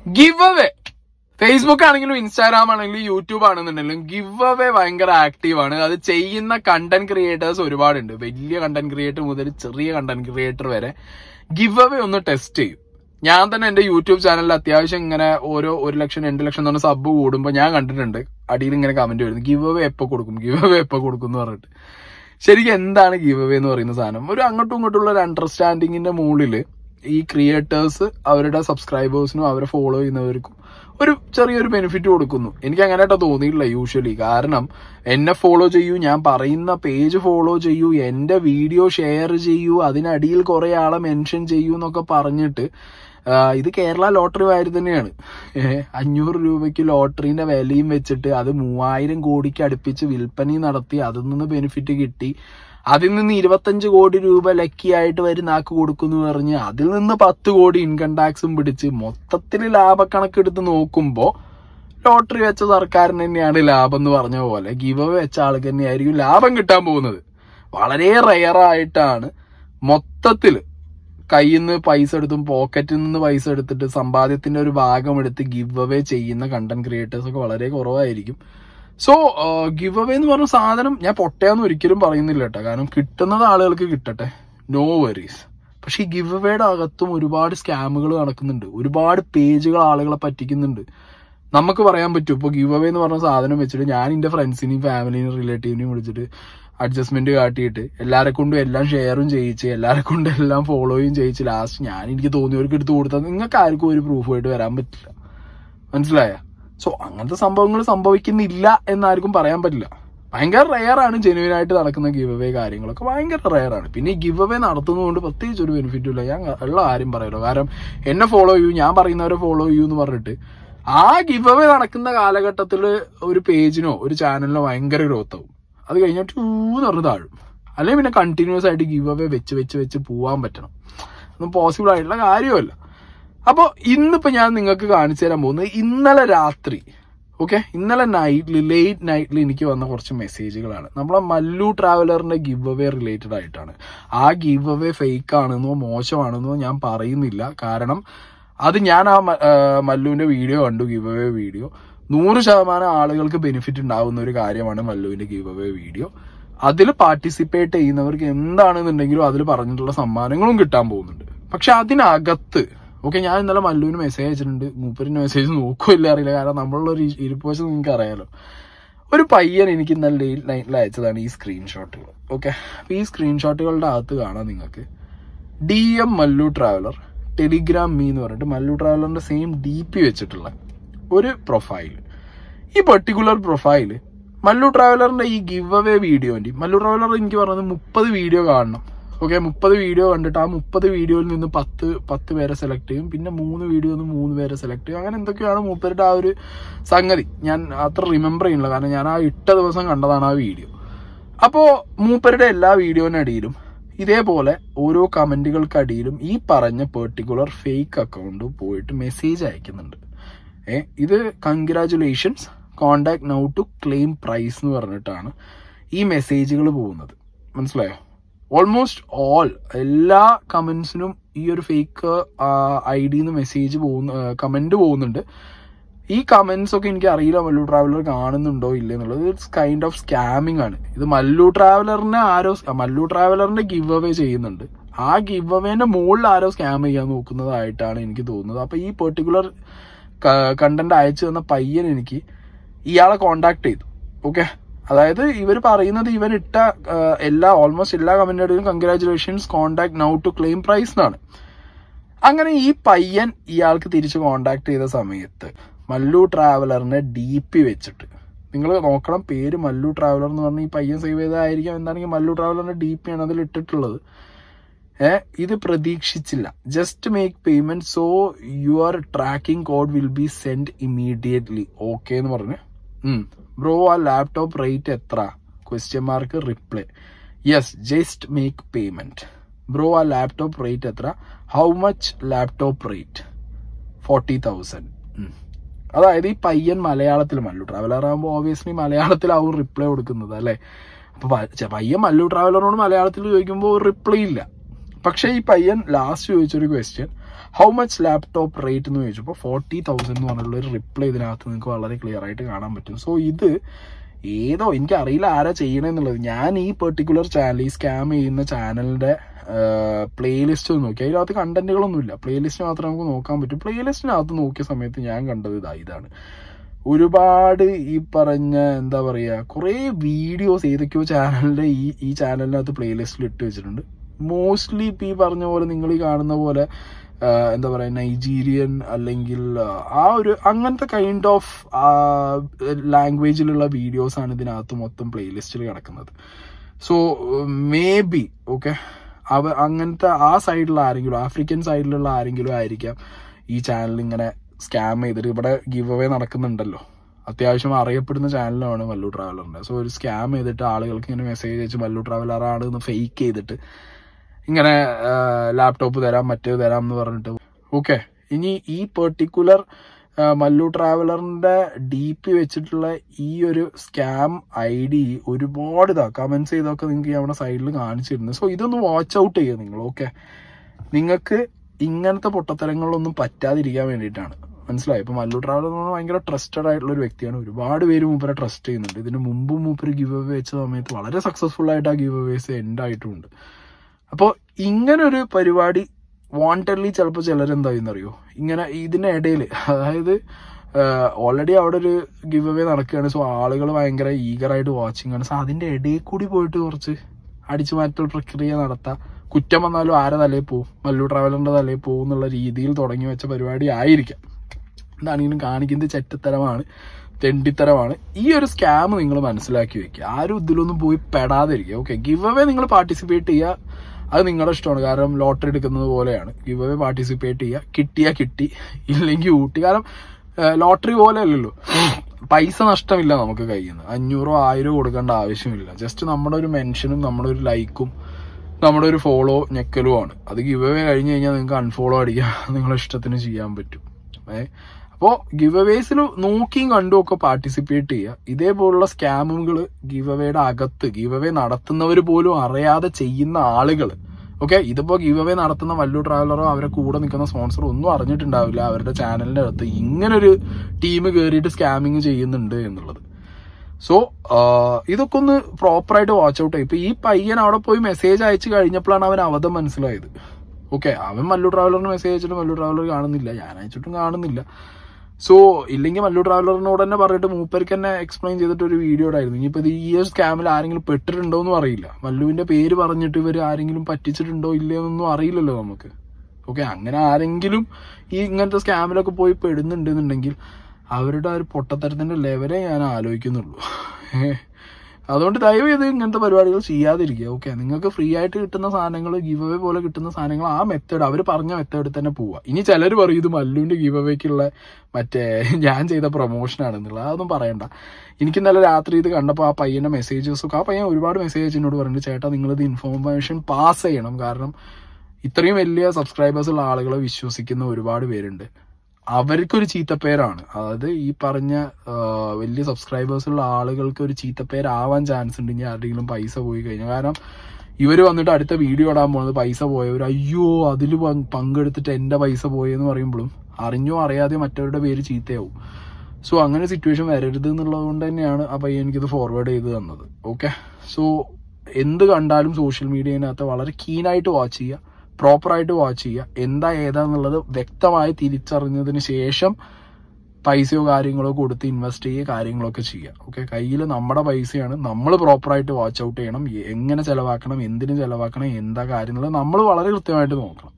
give away Facebook ആണെങ്കിലും Instagram ആണെങ്കിലും YouTube ആണെന്നുണ്ടെങ്കിലും ഗിവ് അവേ ഭയങ്കര ആക്റ്റീവ് ആണ് അത് ചെയ്യുന്ന കണ്ടന്റ് ക്രിയേറ്റേഴ്സ് ഒരുപാടുണ്ട് വലിയ കണ്ടന്റ് ക്രിയേറ്റർ മുതൽ ചെറിയ കണ്ടന്റ് ക്രിയേറ്റർ വരെ ഗിവ് അവേ ഒന്ന് ടെസ്റ്റ് ചെയ്യും ഞാൻ തന്നെ എന്റെ യൂട്യൂബ് ചാനലിൽ അത്യാവശ്യം ഇങ്ങനെ ഓരോ ഒരു ലക്ഷം രണ്ട് ലക്ഷം എന്ന് പറഞ്ഞ സബ് കൂടുമ്പോൾ ഞാൻ കണ്ടിട്ടുണ്ട് അടിയിൽ ഇങ്ങനെ കമന്റ് വരുന്നു ഗിവ് അവേ എപ്പോ കൊടുക്കും ഗിവ് അവേ എപ്പോ കൊടുക്കും എന്ന് പറഞ്ഞിട്ട് ശരിക്കും എന്താണ് ഗിവ് അവേ എന്ന് പറയുന്ന സാധനം ഒരു അങ്ങോട്ടും ഇങ്ങോട്ടുള്ള ഒരു അണ്ടർസ്റ്റാൻഡിങ്ങിന്റെ മുകളിൽ ഈ ക്രിയേറ്റേഴ്സ് അവരുടെ സബ്സ്ക്രൈബേഴ്സിനും അവരെ ഫോളോ ചെയ്യുന്നവർക്കും ഒരു ചെറിയൊരു ബെനിഫിറ്റ് കൊടുക്കുന്നു എനിക്ക് അങ്ങനെയായിട്ട് തോന്നിയിട്ടില്ല യൂഷ്വലി കാരണം എന്നെ ഫോളോ ചെയ്യൂ ഞാൻ പറയുന്ന പേജ് ഫോളോ ചെയ്യൂ എന്റെ വീഡിയോ ഷെയർ ചെയ്യൂ അതിനടിയിൽ കുറെ ആളെ മെൻഷൻ ചെയ്യൂ എന്നൊക്കെ പറഞ്ഞിട്ട് ആ, ഇത് കേരള ലോട്ടറി വാരി തന്നെയാണ് ഏഹ് അഞ്ഞൂറ് രൂപയ്ക്ക് ലോട്ടറിന്റെ വിലയും വെച്ചിട്ട് അത് മൂവായിരം കോടിക്ക് അടുപ്പിച്ച് വിൽപ്പനയും നടത്തി അതിൽ നിന്ന് ബെനിഫിറ്റ് കിട്ടി അതിൽ നിന്ന് ഇരുപത്തഞ്ച് കോടി രൂപ ലക്കി ആയിട്ട് വരും നാക്ക് കൊടുക്കുന്നു പറഞ്ഞ് അതിൽ നിന്ന് പത്ത് കോടി ഇൻകം ടാക്സും പിടിച്ച് മൊത്തത്തിൽ ലാഭക്കണക്കെടുത്ത് നോക്കുമ്പോ ലോട്ടറി വെച്ച സർക്കാരിന് തന്നെയാണ് ലാഭം എന്ന് പറഞ്ഞ പോലെ ഗിവ് അവേ വെച്ച ആൾക്ക് തന്നെയായിരിക്കും ലാഭം കിട്ടാൻ പോകുന്നത് വളരെ റെയർ ആയിട്ടാണ് മൊത്തത്തില് കയ്യിൽ നിന്ന് പൈസ എടുത്തും പോക്കറ്റിൽ നിന്ന് പൈസ എടുത്തിട്ട് സമ്പാദ്യത്തിന്റെ ഒരു ഭാഗം എടുത്ത് ഗിവ് അവേ ചെയ്യുന്ന കണ്ടന്റ് ക്രിയേറ്റേഴ്സ് ഒക്കെ വളരെ കുറവായിരിക്കും സോ ഗിവ് അവേ എന്ന് പറഞ്ഞ സാധനം ഞാൻ പൊട്ടയാന്ന് ഒരിക്കലും പറയുന്നില്ല കേട്ടോ കാരണം കിട്ടുന്നത് ആളുകൾക്ക് കിട്ടട്ടെ നോ വറീസ് പക്ഷെ ഈ ഗിവ് അവയുടെ അകത്തും ഒരുപാട് സ്കാമുകൾ നടക്കുന്നുണ്ട് ഒരുപാട് പേജുകൾ ആളുകളെ പറ്റിക്കുന്നുണ്ട് നമുക്ക് പറയാൻ പറ്റും ഇപ്പൊ ഗിവ് അവേ എന്ന് പറഞ്ഞ സാധനം വെച്ചിട്ട് ഞാൻ എന്റെ ഫ്രണ്ട്സിനെയും ഫാമിലിനെയും റിലേറ്റീവിനെയും വിളിച്ചിട്ട് അഡ്ജസ്റ്റ്മെന്റ് കാട്ടിയിട്ട് എല്ലാരെ കൊണ്ടും എല്ലാം ഷെയറും ചെയ്യിച്ച് എല്ലാരെ കൊണ്ടും എല്ലാം ഫോളോയും ചെയ്യിച്ച് ലാസ്റ്റ് ഞാൻ എനിക്ക് തോന്നിയവർക്ക് എടുത്ത് കൊടുത്താൽ നിങ്ങൾക്ക് ആർക്കും ഒരു പ്രൂഫായിട്ട് വരാൻ പറ്റില്ല മനസ്സിലായ സോ അങ്ങനത്തെ സംഭവങ്ങൾ സംഭവിക്കുന്നില്ല എന്നാർക്കും പറയാൻ പറ്റില്ല ഭയങ്കര റെയർ ആണ് ജെന്യൂൻ ആയിട്ട് നടക്കുന്ന ഗിവ് അവേ കാര്യങ്ങളൊക്കെ ഭയങ്കര റെയർ ആണ് പിന്നെ ഈ ഗിവ് അവേ നടത്തുന്നതുകൊണ്ട് പ്രത്യേകിച്ച് ഒരു ബെനിഫിറ്റും ഇല്ല ഞാൻ ഉള്ള കാര്യം പറയല്ലോ കാരണം എന്നെ ഫോളോ ചെയ്യൂ ഞാൻ പറയുന്നവരെ ഫോളോ ചെയ്യൂ എന്ന് പറഞ്ഞിട്ട് ആ ഗിവ് അവേ നടക്കുന്ന കാലഘട്ടത്തിൽ ഒരു പേജിനോ ഒരു ചാനലിനോ ഭയങ്കര ഗ്രോത്ത് ആവും അത് കഴിഞ്ഞാൽ ടൂ എന്ന് പറഞ്ഞ് താഴും അല്ലെങ്കിൽ പിന്നെ കണ്ടിന്യൂസ് ആയിട്ട് ഗിവ് അവേ വെച്ച് വെച്ച് വെച്ച് പോവാൻ പറ്റണം ഒന്നും പോസിബിൾ ആയിട്ടുള്ള കാര്യമല്ല അപ്പോൾ ഇന്നിപ്പോ ഞാൻ നിങ്ങൾക്ക് കാണിച്ചു തരാൻ പോകുന്നത് ഇന്നലെ രാത്രി ഓക്കെ ഇന്നലെ നൈറ്റിൽ ലേറ്റ് നൈറ്റിൽ എനിക്ക് വന്ന കുറച്ച് മെസ്സേജുകളാണ് നമ്മളെ മല്ലു ട്രാവലറിന്റെ ഗിവ് അവേ റിലേറ്റഡ് ആയിട്ടാണ് ആ ഗിവ് അവേ ഫേക്ക് ആണെന്നോ മോശമാണെന്നോ ഞാൻ പറയുന്നില്ല കാരണം അത് ഞാൻ ആ മ- ആ, മല്ലുവിന്റെ വീഡിയോ കണ്ടു ഗിവ് അവേ വീഡിയോ നൂറ് ശതമാനം ആളുകൾക്ക് ബെനിഫിറ്റ് ഉണ്ടാവുന്ന ഒരു കാര്യമാണ് മല്ലുവിന്റെ ഗിവ് അവേ വീഡിയോ അതിൽ പാർട്ടിസിപ്പേറ്റ് ചെയ്യുന്നവർക്ക് എന്താണെന്നുണ്ടെങ്കിലും അതിൽ പറഞ്ഞിട്ടുള്ള സമ്മാനങ്ങളും കിട്ടാൻ പോകുന്നുണ്ട് പക്ഷെ അതിനകത്ത് ഓക്കെ ഞാൻ ഇന്നലെ മല്ലുവിന് മെസ്സേജ് അയച്ചിട്ടുണ്ട് മൂപ്പരിന്റെ മെസ്സേജ് നോക്കുമില്ല അറിയില്ല കാരണം നമ്മളുള്ള ഒരു ഇരിപ്പോച്ച് നിങ്ങൾക്ക് അറിയാലോ ഒരു പയ്യൻ എനിക്ക് ഇന്നലെ ലേറ്റ് നൈറ്റിൽ അയച്ചതാണ് ഈ സ്ക്രീൻഷോട്ടുകൾ ഓക്കെ അപ്പൊ ഈ സ്ക്രീൻഷോട്ടുകളുടെ അകത്ത് കാണാം നിങ്ങൾക്ക് D M Mallu traveler Telegram me എന്ന് പറഞ്ഞിട്ട് മല്ലു ട്രാവലറിന്റെ സെയിം ഡി പി വെച്ചിട്ടുള്ള ഒരു പ്രൊഫൈൽ ഈ പെർട്ടിക്കുലർ പ്രൊഫൈല് മല്ലു ട്രാവലറിന്റെ ഈ ഗിവ് അവേ വീഡിയോന്റെ മല്ലു ട്രാവലർ എനിക്ക് പറഞ്ഞത് മുപ്പത് വീഡിയോ കാണണം ഓക്കെ മുപ്പത് വീഡിയോ കണ്ടിട്ട് ആ മുപ്പത് വീഡിയോയിൽ നിന്ന് പത്ത് പത്ത് പേരെ സെലക്ട് ചെയ്യും പിന്നെ മൂന്ന് വീഡിയോ നിന്ന് മൂന്ന് പേരെ സെലക്ട് ചെയ്യും അങ്ങനെ എന്തൊക്കെയാണ് മൂപ്പരുടെ ആ ഒരു സംഗതി ഞാൻ അത്ര റിമെമ്പർ ചെയ്യുന്നില്ല കാരണം ഞാൻ ആ ഇട്ട ദിവസം കണ്ടതാണ് ആ വീഡിയോ അപ്പോ മൂപ്പരുടെ എല്ലാ വീഡിയോനടിയിലും ഇതേപോലെ ഓരോ കമന്റുകൾക്കടിയിലും ഈ പറഞ്ഞ പെർട്ടിക്കുലർ ഫേക്ക് അക്കൗണ്ട് പോയിട്ട് മെസ്സേജ് അയക്കുന്നുണ്ട് ഏ ഇത് congratulations contact now to claim prize എന്ന് പറഞ്ഞിട്ടാണ് ഈ മെസ്സേജുകൾ പോകുന്നത് മനസ്സിലായോ ഓൾമോസ്റ്റ് ഓൾ എല്ലാ കമന്റ്സിനും ഈ ഒരു ഫേക്ക് ഐ ഡിന്ന് മെസ്സേജ് പോകുന്ന കമന്റ് പോകുന്നുണ്ട് ഈ കമന്റ്സ് ഒക്കെ എനിക്ക് അറിയില്ല മല്ലു ട്രാവലർ കാണുന്നുണ്ടോ ഇല്ല എന്നുള്ളത് ഇറ്റ്സ് കൈൻഡ് ഓഫ് സ്കാമിംഗ് ആണ് ഇത് മല്ലു ട്രാവലറിനെ ആരോ മല്ലു ട്രാവലറിന്റെ ഗിവ് അവേ ചെയ്യുന്നുണ്ട് ആ ഗിവ് അവേന്റെ മുകളിൽ ആരോ സ്കാം ചെയ്യാൻ നോക്കുന്നതായിട്ടാണ് എനിക്ക് തോന്നുന്നത് അപ്പൊ ഈ പെർട്ടിക്കുലർ കണ്ടന്റ് അയച്ചു തന്ന പയ്യൻ എനിക്ക് ഇയാളെ കോണ്ടാക്ട് ചെയ്തു ഓക്കെ അതായത് ഇവർ പറയുന്നത് ഇവൻ ഇട്ട ആ, എല്ലാ ഓൾമോസ്റ്റ് എല്ലാ കമന്റുകളിലും congratulations contact now to claim prize എന്നാണ് അങ്ങനെ ഈ പയ്യൻ ഇയാൾക്ക് തിരിച്ച് കോണ്ടാക്ട് ചെയ്ത സമയത്ത് മല്ലു ട്രാവലറിനെ ഡി പി വെച്ചിട്ട് നിങ്ങൾ നോക്കണം പേര് മല്ലു ട്രാവലർ എന്ന് പറഞ്ഞ ഈ പയ്യൻ സേവ് ചെയ്തതായിരിക്കും എന്താണെങ്കിൽ മല്ലു ട്രാവലറിന്റെ ഡി പി ആണ് അതിൽ ഇട്ടിട്ടുള്ളത് ഏ ഇത് പ്രതീക്ഷിച്ചില്ല just make payment so your tracking code will be send immediately okay എന്ന് പറഞ്ഞു ബ്രോ ആ ലാപ്ടോപ്പ് റേറ്റ് എത്ര question mark reply yes just make payment bro ആ ലാപ്ടോപ്പ് റേറ്റ് എത്ര how much laptop rate forty thousand അതായത് ഈ പയ്യൻ മലയാളത്തിൽ മല്ലു ട്രാവലർ ആകുമ്പോൾ ഓബിയസ്ലി മലയാളത്തിലാവും റിപ്ലൈ കൊടുക്കുന്നത് അല്ലെ അപ്പൊ പ- ചെ- പയ്യൻ മല്ലു ട്രാവലറിനോട് മലയാളത്തിൽ ചോദിക്കുമ്പോൾ റിപ്ലൈ ഇല്ല പക്ഷെ ഈ പയ്യൻ ലാസ്റ്റ് ചോദിച്ചൊരു question how much laptop rate എന്ന് ചോദിച്ചപ്പോൾ ഫോർട്ടി തൗസൻഡ് എന്ന് പറഞ്ഞുള്ള ഒരു റിപ്ലൈ ഇതിനകത്ത് നിങ്ങൾക്ക് വളരെ ക്ലിയർ ആയിട്ട് കാണാൻ പറ്റും സോ ഇത് ഏതോ എനിക്ക് അറിയില്ല ആരാ ചെയ്യണമെന്നുള്ളത് ഞാൻ ഈ പെർട്ടിക്കുലർ ചാനൽ ഈ സ്കാം ചെയ്യുന്ന ചാനലിന്റെ പ്ലേലിസ്റ്റ് ഒന്ന് നോക്കി അതിനകത്ത് കണ്ടന്റുകളൊന്നുമില്ല പ്ലേലിസ്റ്റ് മാത്രമേ നമുക്ക് നോക്കാൻ പറ്റും പ്ലേലിസ്റ്റിനകത്ത് നോക്കിയ സമയത്ത് ഞാൻ കണ്ടത് ഇതാ ഇതാണ് ഒരുപാട് ഈ പറഞ്ഞ എന്താ പറയുക കുറേ വീഡിയോസ് ഏതൊക്കെയോ ചാനലിന്റെ ഈ ഈ ചാനലിനകത്ത് പ്ലേലിസ്റ്റിൽ ഇട്ട് വെച്ചിട്ടുണ്ട് മോസ്റ്റ്ലി ഇപ്പം ഈ പറഞ്ഞ പോലെ നിങ്ങൾ ഈ കാണുന്ന പോലെ ആ, എന്താ പറയുക നൈജീരിയൻ അല്ലെങ്കിൽ ആ, ആ ഒരു അങ്ങനത്തെ കൈൻഡ് ഓഫ് ലാംഗ്വേജിലുള്ള വീഡിയോസ് ആണ് ഇതിനകത്ത് മൊത്തം പ്ലേലിസ്റ്റിൽ കിടക്കുന്നത് സോ മേ ബി ഓക്കെ അവ അങ്ങനത്തെ ആ സൈഡിലുള്ള ആരെങ്കിലും ആഫ്രിക്കൻ സൈഡിലുള്ള ആരെങ്കിലും ആയിരിക്കാം ഈ ചാനൽ ഇങ്ങനെ സ്കാം ചെയ്തിട്ട് ഇവിടെ ഗിവ് അവേ നടക്കുന്നുണ്ടല്ലോ അത്യാവശ്യം അറിയപ്പെടുന്ന ചാനലാണ് മല്ലു ട്രാവലറിന്റെ സോ ഒരു സ്കാം ചെയ്തിട്ട് ആളുകൾക്ക് ഇങ്ങനെ മെസ്സേജ് അയച്ച് മല്ലു ട്രാവലർ ആണ് എന്ന് ഫേക്ക് ചെയ്തിട്ട് ഇങ്ങനെ ലാപ്ടോപ്പ് തരാം മറ്റേത് തരാം എന്ന് പറഞ്ഞിട്ട് ഓക്കെ ഇനി ഈ പെർട്ടിക്കുലർ മല്ലു ട്രാവലറിന്റെ ഡി പി വെച്ചിട്ടുള്ള ഈ ഒരു സ്കാം ഐ ഡി ഒരുപാട് ഇതാ കമന്റ്സ് ചെയ്തൊക്കെ നിങ്ങൾക്ക് ഈ അവിടെ സൈഡിൽ കാണിച്ചിരുന്നു സോ ഇതൊന്ന് വാച്ച് ഔട്ട് ചെയ്യുക നിങ്ങൾ ഓക്കെ നിങ്ങൾക്ക് ഇങ്ങനത്തെ പൊട്ടത്തരങ്ങളിലൊന്നും പറ്റാതിരിക്കാൻ വേണ്ടിയിട്ടാണ് മനസ്സിലായി ഇപ്പൊ മല്ലു ട്രാവലർ എന്ന് പറഞ്ഞാൽ ഭയങ്കര ട്രസ്റ്റഡ് ആയിട്ടുള്ള ഒരു വ്യക്തിയാണ് ഒരുപാട് പേര് മൂപ്പരെ ട്രസ്റ്റ് ചെയ്യുന്നുണ്ട് ഇതിന് മുമ്പും മൂപ്പര് ഗിവ് അവേ വെച്ച സമയത്ത് വളരെ സക്സസ്ഫുൾ ആയിട്ട് ആ ഗിവ് അവേസ് എൻഡ് ആയിട്ടുമുണ്ട് അപ്പോൾ ഇങ്ങനെ ഒരു പരിപാടി വാണ്ടഡ്ലി ചിലപ്പോൾ ചിലരെന്താ അറിയോ ഇങ്ങനെ ഇതിനിടയിൽ അതായത് ഓൾറെഡി അവിടെ ഒരു ഗിവ് അവേ നടക്കുകയാണ് സോ ആളുകൾ ഭയങ്കര ഈഗറായിട്ട് വാച്ചിങ് ആണ് സോ അതിന്റെ ഇടയിൽ കൂടി പോയിട്ട് കുറച്ച് അടിച്ചു മാറ്റൽ പ്രക്രിയ നടത്താം കുറ്റം വന്നാലും ആരെ തലയിൽ പോവും മല്ലു ട്രാവലറിന്റെ തലയിൽ പോവും എന്നുള്ള രീതിയിൽ തുടങ്ങി വെച്ച പരിപാടി ആയിരിക്കാം എന്താണെങ്കിലും കാണിക്കുന്നത് ചെറ്റത്തരമാണ് തെണ്ടിത്തരമാണ് ഈ ഒരു സ്കാം നിങ്ങൾ മനസ്സിലാക്കി വെക്കുക ആരും ഇതിലൊന്നും പോയി പെടാതിരിക്കുക ഓക്കെ ഗിവ് അവേ നിങ്ങൾ പാർട്ടിസിപ്പേറ്റ് ചെയ്യുക അത് നിങ്ങളുടെ ഇഷ്ടമാണ് കാരണം ലോട്ടറി എടുക്കുന്നത് പോലെയാണ് ഗിവ് അവേ പാർട്ടിസിപ്പേറ്റ് ചെയ്യുക കിട്ടിയാ കിട്ടി ഇല്ലെങ്കിൽ ഊട്ടി കാരണം ലോട്ടറി പോലെ അല്ലല്ലോ പൈസ നഷ്ടമില്ല നമുക്ക് കയ്യിൽ നിന്ന് അഞ്ഞൂറോ ആയിരോ കൊടുക്കേണ്ട ആവശ്യമില്ല ജസ്റ്റ് നമ്മുടെ ഒരു മെൻഷനും നമ്മുടെ ഒരു ലൈക്കും നമ്മുടെ ഒരു ഫോളോ ഞെക്കലുമാണ് അത് ഗിവ് അവേ കഴിഞ്ഞ് കഴിഞ്ഞാൽ നിങ്ങൾക്ക് അൺഫോളോ അടിക്കാം നിങ്ങളെ ഇഷ്ടത്തിന് ചെയ്യാൻ പറ്റും ഏഹ് അപ്പോൾ ഗിവ് അവേസിൽ നോക്കിയും കണ്ടും ഒക്കെ പാർട്ടിസിപ്പേറ്റ് ചെയ്യുക ഇതേപോലുള്ള സ്കാമുകൾ ഗിവ് അവയുടെ അകത്ത് ഗിവ് അവേ നടത്തുന്നവർ പോലും അറിയാതെ ചെയ്യുന്ന ആളുകൾ ഓക്കെ ഇതിപ്പോ ഗിവ് അവേ നടത്തുന്ന വല്ലു ട്രാവലറോ അവരെ കൂടെ നിൽക്കുന്ന സ്പോൺസറോ ഒന്നും അറിഞ്ഞിട്ടുണ്ടാവില്ല അവരുടെ ചാനലിന്റെ അകത്ത് ഇങ്ങനൊരു ടീം കയറിയിട്ട് സ്കാമിങ് ചെയ്യുന്നുണ്ട് എന്നുള്ളത് സോ ഇതൊക്കെ ഒന്ന് പ്രോപ്പറായിട്ട് വാച്ച് ഔട്ട് ഇപ്പൊ ഈ പയ്യൻ അവിടെ പോയി മെസ്സേജ് അയച്ചു കഴിഞ്ഞപ്പോഴാണ് അവൻ അവധം മനസ്സിലായത് ഓക്കെ അവൻ മല്ലു ട്രാവലറിന് മെസ്സേജ് അയച്ചിട്ട് മല്ലു ട്രാവലർ കാണുന്നില്ല ഞാൻ അയച്ചിട്ടും കാണുന്നില്ല സോ ഇല്ലെങ്കിൽ മല്ലു ട്രാവലറിനോട് തന്നെ പറഞ്ഞിട്ട് മൂപ്പർക്ക് തന്നെ എക്സ്പ്ലെയിൻ ചെയ്തിട്ട് ഒരു വീഡിയോ ഇടായിരുന്നു ഇനിയിപ്പോ ഇത് ഈ ഒരു സ്കാമിൽ ആരെങ്കിലും പെട്ടിട്ടുണ്ടോ എന്നും അറിയില്ല മല്ലുവിന്റെ പേര് പറഞ്ഞിട്ട് ഇവർ ആരെങ്കിലും പറ്റിച്ചിട്ടുണ്ടോ ഇല്ലയോ എന്നൊന്നും അറിയില്ലല്ലോ നമുക്ക് ഓക്കെ അങ്ങനെ ആരെങ്കിലും ഈ ഇങ്ങനത്തെ സ്കാമിലൊക്കെ പോയി പെടുന്നുണ്ടെന്നുണ്ടെങ്കിൽ അവരുടെ ആ ഒരു പൊട്ടത്തരത്തിന്റെ ലെവലേ ഞാൻ ആലോചിക്കുന്നുള്ളൂ അതുകൊണ്ട് ദയവ് ചെയ്ത് ഇങ്ങനത്തെ പരിപാടികൾ ചെയ്യാതിരിക്കുക ഓക്കെ നിങ്ങൾക്ക് ഫ്രീ ആയിട്ട് കിട്ടുന്ന സാധനങ്ങൾ ഗിവ് അവേ പോലെ കിട്ടുന്ന സാധനങ്ങൾ ആ മെത്തേഡ് അവർ പറഞ്ഞ മെത്തേഡിൽ തന്നെ പോവുക ഇനി ചിലർ പറയും ഇത് മല്ലുവിന്റെ ഗിവ് അവേക്കുള്ള മറ്റേ ഞാൻ ചെയ്ത പ്രൊമോഷൻ ആണെന്നുള്ളത് അതൊന്നും പറയണ്ട എനിക്ക് ഇന്നലെ രാത്രി ഇത് കണ്ടപ്പോൾ ആ പയ്യന്റെ മെസ്സേജസ് ഒക്കെ ആ പയ്യൻ ഒരുപാട് മെസ്സേജ് എന്നോട് പറഞ്ഞിട്ട് ചേട്ടാ നിങ്ങൾ ഇത് ഇൻഫോർമേഷൻ പാസ് ചെയ്യണം കാരണം ഇത്രയും വലിയ സബ്സ്ക്രൈബേഴ്സ് ഉള്ള ആളുകളെ വിശ്വസിക്കുന്ന ഒരുപാട് പേരുണ്ട് അവർക്കൊരു ചീത്തപ്പേരാണ് അതായത് ഈ പറഞ്ഞ ആ, വലിയ സബ്സ്ക്രൈബേഴ്സ് ഉള്ള ആളുകൾക്ക് ഒരു ചീത്തപ്പേരാവാൻ ചാൻസ് ഉണ്ട് ഇനി ആരുടെങ്കിലും പൈസ പോയി കഴിഞ്ഞാൽ കാരണം ഇവര് വന്നിട്ട് അടുത്ത വീഡിയോ ഇടാൻ പോകുന്നത് പൈസ പോയവർ അയ്യോ അതിൽ പങ്കെടുത്തിട്ട് എന്റെ പൈസ പോയെന്ന് പറയുമ്പോഴും അറിഞ്ഞോ അറിയാതെ മറ്റവരുടെ പേര് ചീത്തയാവും സോ അങ്ങനെ സിറ്റുവേഷൻ വരരുത് എന്നുള്ളത് കൊണ്ട് തന്നെയാണ് ആ പയ്യൻ എനിക്കിത് ഫോർവേഡ് ചെയ്ത് തന്നത് ഓക്കെ സോ എന്ത് കണ്ടാലും സോഷ്യൽ മീഡിയനകത്ത് വളരെ കീനായിട്ട് വാച്ച് ചെയ്യുക പ്രോപ്പറായിട്ട് വാച്ച് ചെയ്യുക എന്താ ഏതാന്നുള്ളത് വ്യക്തമായി തിരിച്ചറിഞ്ഞതിന് ശേഷം പൈസയോ കാര്യങ്ങളോ കൊടുത്ത് ഇൻവെസ്റ്റ് ചെയ്യുക കാര്യങ്ങളൊക്കെ ചെയ്യുക ഓക്കെ കയ്യിൽ നമ്മുടെ പൈസയാണ് നമ്മൾ പ്രോപ്പറായിട്ട് വാച്ച് ഔട്ട് ചെയ്യണം എങ്ങനെ ചെലവാക്കണം എന്തിന് ചെലവാക്കണം എന്താ കാര്യങ്ങൾ നമ്മൾ വളരെ കൃത്യമായിട്ട് നോക്കണം